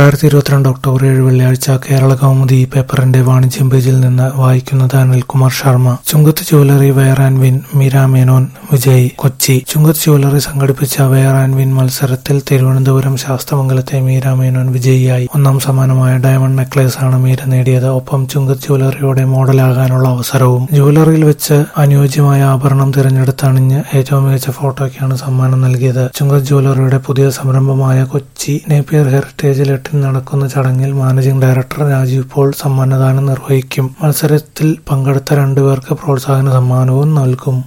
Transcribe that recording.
രണ്ടായിരത്തി ഇരുപത്തിരണ്ട് ഒക്ടോബർ ഏഴ് വെള്ളിയാഴ്ച കേരള കൗമുദി പേപ്പറിന്റെ വാണിജ്യം പേജിൽ നിന്ന് വായിക്കുന്നത് Anilkumar Sharma Chungath jewellery wear and win Meera Menon Vijay Kochi Chungath jewellery സംഘടിപ്പിച്ച വെയർ ആൻഡ് വിൻ മത്സരത്തിൽ തിരുവനന്തപുരം ശാസ്തമംഗലത്തെ മീര മേനോൻ വിജയിയായി ഒന്നാം സമ്മാനമായ ഡയമണ്ട് നെക്ലേസ് ആണ് മീര നേടിയത് ഒപ്പം ചുങ്കത്ത് ജ്വല്ലറിയുടെ മോഡലാകാനുള്ള അവസരവും ജ്വല്ലറിയിൽ വെച്ച് അനുയോജ്യമായ ആഭരണം തിരഞ്ഞെടുത്തണിഞ്ഞ് ഏറ്റവും മികച്ച ഫോട്ടോയ്ക്കാണ് സമ്മാനം നൽകിയത് ചുങ്കത്ത് ജ്വല്ലറിയുടെ പുതിയ സംരംഭമായ കൊച്ചി നേപ്പിയർ ഹെറിറ്റേജ് ലെട്ടിൽ നടക്കുന്ന ചടങ്ങിൽ മാനേജിംഗ് ഡയറക്ടർ രാജീവ് പോൾ സമ്മാനദാനം നിർവഹിക്കും മത്സരത്തിൽ പങ്കെടുത്ത രണ്ടുപേർക്ക് പ്രോത്സാഹന സമ്മാനവും നൽകും